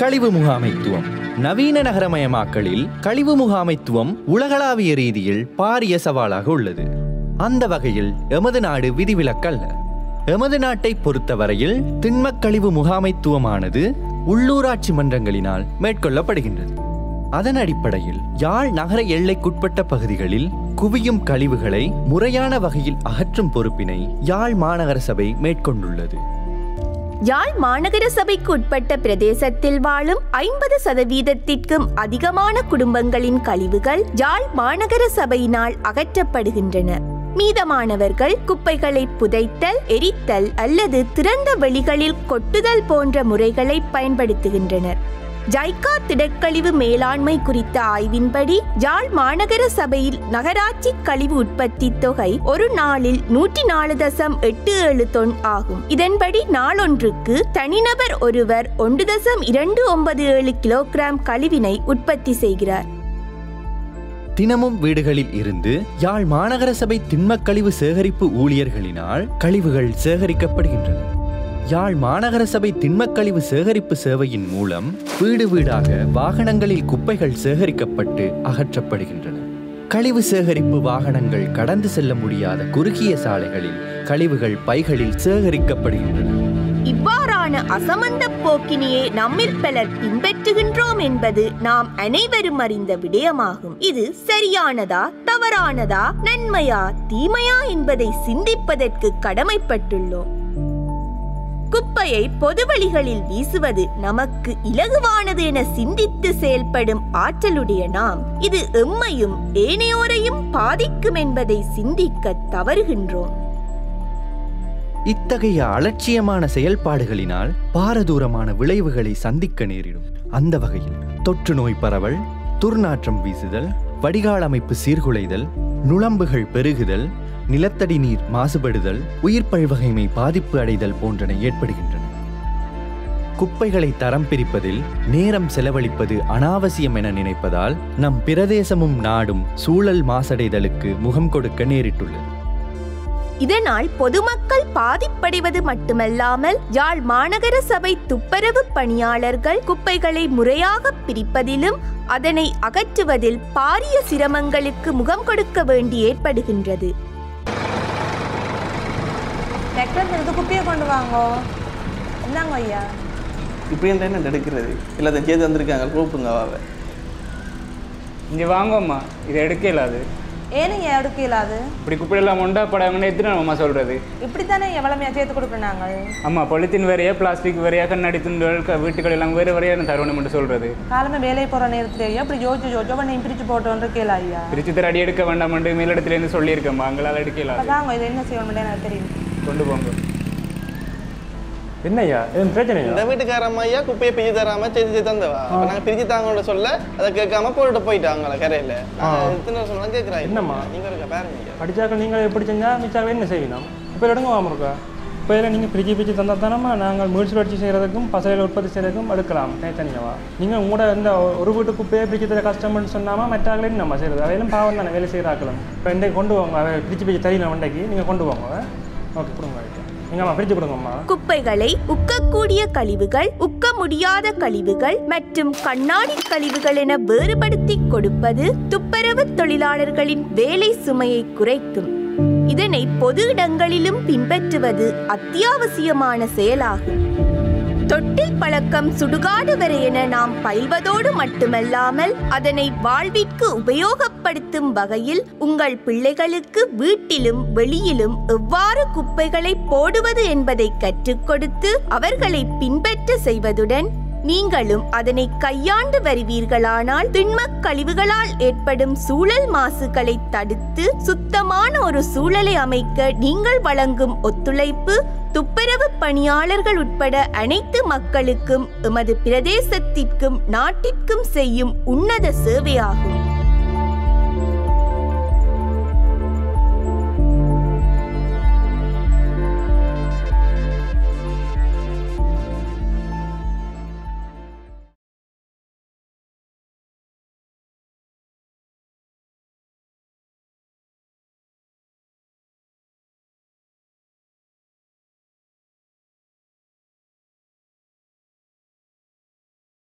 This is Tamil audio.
கழிவு முகாமைத்துவம் நவீன நகரமயமாக்கலில் கழிவு முகாமைத்துவம் உலகளாவிய ரீதியில் பாரிய சவாலாக உள்ளது அந்த வகையில் எமது நாடு விதிவிலக்கல்ல எமது நாட்டை பொறுத்தவரையில் திண்மக் கழிவு முகாமைத்துவமானது உள்ளூராட்சி மன்றங்களினால் மேற்கொள்ளப்படுகின்றது அதன் அடிப்படையில் யாழ் நகர எல்லைக்குட்பட்ட பகுதிகளில் குவியும் கழிவுகளை முறையான வகையில் அகற்றும் பொறுப்பினை யாழ் மாநகர சபை மேற்கொண்டுள்ளது யாழ் மாநகர சபைக்கு உட்பட்ட பிரதேசத்தில் வாழும் ஐம்பது சதவீதத்திற்கும் அதிகமான குடும்பங்களின் கழிவுகள் யாழ் மாநகர சபையினால் அகற்றப்படுகின்றன மீதமானவர்கள் குப்பைகளை புதைத்தல் எரித்தல் அல்லது திறந்த வெளிகளில் கொட்டுதல் போன்ற முறைகளை பயன்படுத்துகின்றனர் ஜைகா திடக்கழிவு மேலாண்மை குறித்த ஆய்வின்படி யாழ் மாநகர சபையில் நகராட்சி கழிவு உற்பத்தி தொகை ஒரு நாளில் நூற்றி நாலு தசம் எட்டு ஏழு தொன் ஆகும் இதன்படி நாளொன்றுக்கு தனிநபர் ஒருவர் ஒன்று தசம் இரண்டு ஒன்பது ஏழு கிலோகிராம் கழிவினை உற்பத்தி செய்கிறார் தினமும் வீடுகளில் இருந்து யாழ் மாநகர சபை திண்மக் கழிவு சேகரிப்பு ஊழியர்களினால் கழிவுகள் சேகரிக்கப்படுகின்றன யாழ் மாநகர சபை திண்மக் கழிவு சேகரிப்பு சேவையின் மூலம் வீடு வீடாக வாகனங்களில் குப்பைகள் சேகரிக்கப்பட்டு அகற்றப்படுகின்றன கழிவு சேகரிப்பு வாகனங்கள் கடந்து செல்ல முடியாத குறுகிய சாலைகளில் கழிவுகள் பைகளில் சேகரிக்கப்படுகின்றன இவ்வாறான அசமந்த போக்கினையே நம்மில் பலர் பின்பற்றுகின்றோம் என்பது நாம் அனைவரும் அறிந்த விடயமாகும் இது சரியானதா தவறானதா நன்மையா தீமையா என்பதை சிந்திப்பதற்கு கடமைப்பட்டுள்ளோம் குப்பையை பொதுவழிகளில் வீசுவது நமக்கு இலகுவானது என சிந்தித்து செயல்படும் ஆற்றலுடைய நாம் இது எம்மையும் ஏனையோரையும் பாதிக்கும் என்பதை சிந்திக்க தவறுகின்றோம் இத்தகைய அலட்சியமான செயல்பாடுகளினால் பாரதூரமான விளைவுகளை சந்திக்க நேரிடும் அந்த வகையில் தொற்று நோய் பரவல் துர்நாற்றம் வீசுதல் வடிகால் அமைப்பு சீர்குலைதல் நுளம்புகள் பெருகுதல் நிலத்தடி நீர் மாசுபடுதல் உயிர் பல்வகைமை பாதிப்பு அடைதல் போன்றன ஏற்படுகின்றன குப்பைகளை தரம் பிரிப்பதில் நேரம் செலவழிப்பது அனாவசியம் என நினைப்பதால் நம் பிரதேசமும் நாடும் சூழல் மாசடைதலுக்கு முகம் கொடுக்க நேரிட்டுள்ளது இதனால் பொதுமக்கள் பாதிப்படைவது மட்டுமல்லாமல் யாழ் மாநகர சபை துப்புரவு பணியாளர்கள் குப்பைகளை முறையாக பிரிப்பதிலும் அதனை அகற்றுவதில் பாரிய சிரமங்களுக்கு முகம் கொடுக்க வேண்டி ஏற்படுகின்றது டெக்டர் எடுத்து குப்பையை கொண்டு வாங்கோ என்னங்க ஐயா இப்படி இருந்தா என்ன எடுக்கிறது எல்லாத்தையும் சேர்த்து வந்திருக்காங்க கூப்பிடுங்க அவாவை இங்கே வாங்கம்மா இதை எடுக்க இல்லாது ஏனுங்க எடுக்க இல்லாது இப்படி குப்பையெல்லாம் உண்டா படாங்கன்னு எத்தனை அம்மா சொல்கிறது இப்படி தானே எவ்வளமையா சேர்த்து கொடுப்போம் நாங்கள் ஆமாம் பொலித்தீன் வேறையா பிளாஸ்டிக் வேறையா கண்ணாடி துண்டுகள் க- வீட்டுகள் எல்லாம் வேறு வேறையா தருவணும் மட்டும் சொல்கிறது காலமே வேலையை போகிற நேரத்துலேயே அப்படி ஜோஜோ ஜோஜோ பண்ணி பிரித்து போட்டோன்னு இருக்கல ஐயா பிரிச்சு தர அடி எடுக்க வேண்டாம்னு மேலிடத்துலேருந்து சொல்லியிருக்கேம்மா அங்களால் எடுக்க இல்லாது அதாங்க இது என்ன செய்யணும் எனக்கு தெரியும் கொண்டு போங்க என்னய்யா எதுவும் பிரச்சனையா இந்த வீட்டுக்காரம்மா ஐயா குப்பையை பிரிச்சு தராம சேர்த்து சேர்த்து தந்தவா அப்ப நாங்க பிரிச்சு தாங்கன்னு சொல்ல அதை கேட்காம போட்டுட்டு போயிட்டாங்களா கரையில நான் எத்தனை சொன்னா கேட்குறேன் என்னம்மா? நீங்க இருக்க பாருங்க ஐயா படிச்சாக்கள் நீங்கள் எப்படி செஞ்சால் மிச்சாக்கள் என்ன செய்யணும் இப்போ எடுங்க வாமருக்கா இப்போ இதில் நீங்கள் பிரிச்சு பிரிச்சு தந்தால் தானம்மா நாங்கள் முயற்சி செய்கிறதுக்கும் பசையில் உற்பத்தி செய்கிறதுக்கும் எடுக்கலாம் தனித்தனியாவா நீங்கள் உங்களோட இந்த ஒரு வீட்டு குப்பையை பிரிச்சு தர கஷ்டம்னு சொன்னாமல் மற்றாக்களே நம்ம செய்கிறது அவையெல்லாம் பாவம் தானே வேலை செய்கிறாக்களும் இப்போ இன்றைக்கு கொண்டு வாங்க அவை பிரிச்சு பிரிச்சு தெரியல வண்டைக்கு நீங்கள் கொண்டு வாங்க ஓகே கொடுங்க நீங்கள் அம்மா பிரிச்சு கொடுங்கம்மா குப்பைகளை உக்கக்கூடிய கழிவுகள் உக்க முடியாத கழிவுகள் மற்றும் கண்ணாடி கழிவுகள் என வேறுபடுத்தி கொடுப்பது துப்புரவு தொழிலாளர்களின் வேலை சுமையை குறைக்கும் இதனை பொது இடங்களிலும் பின்பற்றுவது அத்தியாவசியமான செயலாகும் தொட்டில் பழக்கம் சுடுகாடு வரை என நாம் பயில்வதோடு மட்டுமல்லாமல் அதனை வாழ்விற்கு உபயோகப்படுத்தும் வகையில் உங்கள் பிள்ளைகளுக்கு வீட்டிலும் வெளியிலும் எவ்வாறு குப்பைகளை போடுவது என்பதை கற்றுக் கொடுத்து அவர்களை பின்பற்ற செய்வதுடன் நீங்களும் அதனை கையாண்டு வருவீர்களானால் திண்மக் கழிவுகளால் ஏற்படும் சூழல் மாசுகளை தடுத்து சுத்தமான ஒரு சூழலை அமைக்க நீங்கள் வழங்கும் ஒத்துழைப்பு துப்புரவு பணியாளர்கள் உட்பட அனைத்து மக்களுக்கும் எமது பிரதேசத்திற்கும் நாட்டிற்கும் செய்யும் உன்னத சேவையாகும்